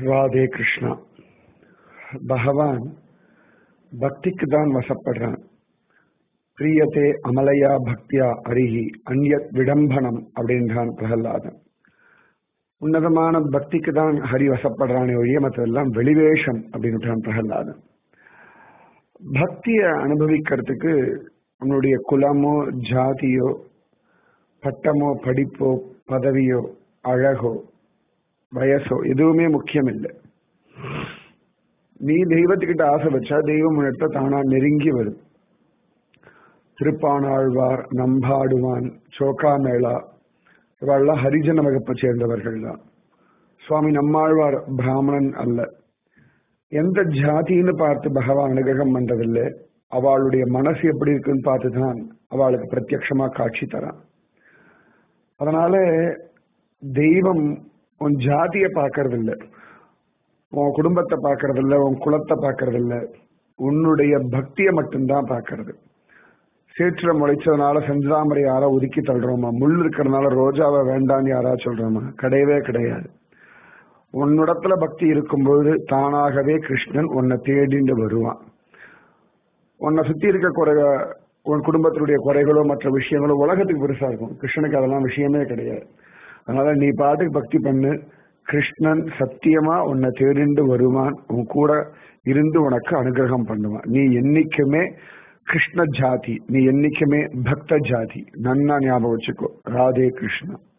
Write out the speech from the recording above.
ராதே கிருஷ்ணா பகவான் பக்திக்கு தான் வசப்படுறான் பிரியத்தே அமலையா பக்தியா அருகி அந்யத் விடம்பனம் அப்படின்றான் பிரகலாதன் உன்னதமான பக்திக்கு தான் ஹரி வசப்படுறானே ஒழிய மற்றதெல்லாம் வெளிவேஷம் அப்படின்றான் பிரகலாதன் பக்தியை அனுபவிக்கிறதுக்கு உன்னுடைய குலமோ ஜாதியோ பட்டமோ படிப்போ பதவியோ அழகோ வயசோ எதுவுமே முக்கியம் இல்லை நீ தெய்வத்துக்கிட்ட ஆசை வச்சா தெய்வம் உன்னிட்ட தானா நெருங்கி வரும் திருப்பானாழ்வார் நம்பாடுவான் சோகாமேளா இவெல்லாம் ஹரிஜன வகுப்பை சேர்ந்தவர்கள் தான் சுவாமி நம்மாழ்வார் பிராமணன் அல்ல எந்த ஜாதின்னு பார்த்து பகவான் அனுகிரகம் பண்றதில்லை அவளுடைய மனசு எப்படி இருக்குன்னு பார்த்து தான் அவளுக்கு பிரத்யட்சமா காட்சி தரான் அதனால தெய்வம் உன் ஜாதியை பார்க்கறது இல்லை உன் குடும்பத்தை பார்க்கறது இல்லை உன் குலத்தை பார்க்கறது இல்லை உன்னுடைய பக்தியை மட்டும்தான் பார்க்கறது சேற்றுல முளைச்சதுனால செஞ்சாமரை யாரா ஒதுக்கி தள்ளுறோமா முள் இருக்கிறதுனால ரோஜாவை வேண்டான்னு யாரா சொல்றோமா கிடையவே கிடையாது உன்னிடத்துல பக்தி இருக்கும்போது தானாகவே கிருஷ்ணன் உன்னை தேடிண்டு வருவான் உன்னை சுத்தி இருக்க குறை உன் குடும்பத்தினுடைய குறைகளோ மற்ற விஷயங்களோ உலகத்துக்கு பெருசா இருக்கும் கிருஷ்ணனுக்கு அதெல்லாம் விஷயமே கிடையாது அதனால நீ பாட்டுக்கு பக்தி பண்ணு கிருஷ்ணன் சத்தியமா உன்னை தேடிண்டு வருவான் உன் கூட இருந்து உனக்கு அனுகிரகம் பண்ணுவான் நீ என்னைக்குமே கிருஷ்ண ஜாதி நீ என்னைக்குமே பக்த ஜாதி நன்னா ஞாபகம் வச்சுக்கோ ராதே கிருஷ்ணா